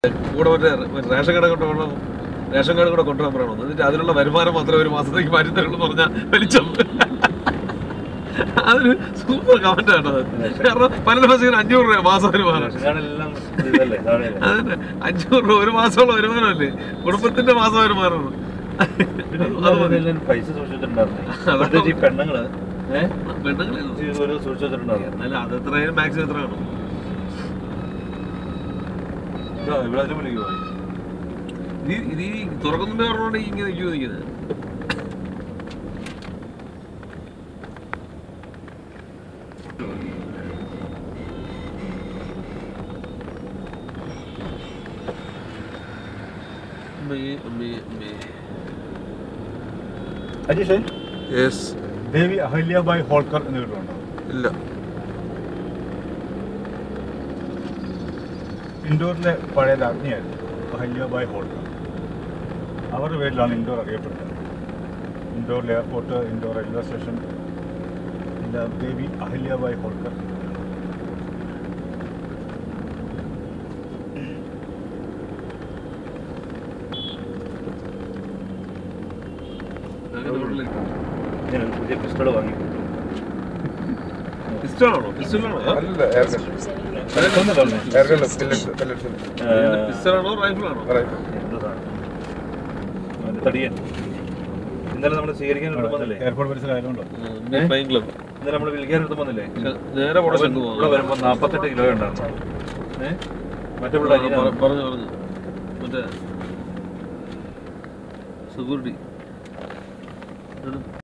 കൂടെ മറ്റേ മറ്റേ റേഷൻ കാർഡ് കൊണ്ടുപോകണം റേഷൻ കാർഡ് കൂടെ കൊണ്ടുപോകാൻ പറയണം എന്നിട്ട് അതിനുള്ള വരുമാനം മാത്രമേ ഒരു മാസത്തേക്ക് മാറ്റി തരുള്ളൂ എന്ന് പറഞ്ഞാൽ വലിച്ചം അതൊരു സൂപ്പർ കമന്റ് ആണ് അത് കാരണം പല ദിവസം അഞ്ഞൂറ് രൂപ മാസം വരുമാനം റേഷൻകാർഡെല്ലാം ഇതല്ലേ താഴെയല്ലേ അതന്നെ അഞ്ഞൂറ് രൂപ ഒരു മാസമുള്ള വരുമാനമല്ലേ കുടുംബത്തിന്റെ മാസം വരുമാനമാണ് പിന്നെ അത് മതി. ഇതെല്ലാം പൈസ സൂക്ഷിച്ചിട്ടുണ്ടായിരുന്നേ അതാണ്. പ്രത്യേകിച്ച് ഈ പെണ്ണുങ്ങള് ഏഹ് പെണ്ണുങ്ങളെ ഒരു സൂക്ഷിച്ചിട്ടുണ്ടായിരുന്നു എന്നാലും അത് എത്രയും മാക്സിമം എത്ര കാണും ഇതാ, ഇവിടെ അതിലും വിളിക്കുമോ ഇത് ഇത് ഈ തുറക്കുന്നുമ്പേ പറഞ്ഞോണ്ട് ഈ ഇങ്ങനെ നിൽക്കുമോ നിൽക്കുന്നത് അമ്മേ, അമ്മേ, അമ്മേ. അജീഷേ യെസ് ദേവി അഹല്യാബായ് ഹോൾക്കർ എന്ന് കേട്ടിട്ടുണ്ടോ ഇല്ല ഇൻഡോറിലെ പഴയ രാജ്ഞിയായിരുന്നു അഹല്യാബായ് ഹോൾക്കർ അവരുടെ പേരിലാണ് ഇൻഡോർ അറിയപ്പെടുന്നത് ഇൻഡോറിലെ എയർപോർട്ട് ഇൻഡോർ റെയിൽവേ സ്റ്റേഷൻ എല്ലാം ദേവി അഹല്യാബായ് ഹോൾക്കർ അങ്ങനെ ഉള്ളിൽ. ഞാൻ ഒരു പുതിയ പിസ്റ്റൾ വാങ്ങി പിസ്റ്റളാണോ പിസ്റ്റളാണോ അല്ല air gun air gun pellet pellet പിസ്റ്റളാണോ റൈഫിളാണോ എന്തോ സാധനം. അതിന്റെ തടിയൻ ഇന്നലെ നമ്മൾ സ്വീകരിക്കാൻ എടുത്ത് വന്നില്ലേ എയർപോർട്ട് പരിസരം ആയതുകൊണ്ടോ ഫൈൻ ക്ലബ് ഇന്നലെ നമ്മൾ വിളിക്കാൻ എടുത്ത് വന്നില്ലേ നേരെ പോടെ ശംഖു ഇവിടെ വരുമ്പോ നാപ്പത്തെട്ട് കിലോ ഉണ്ടായിരുന്നു ഏഹ് മറ്റേ പിള്ളേർ പറഞ്ഞു പറഞ്ഞു മറ്റേ സെക്യൂരിറ്റി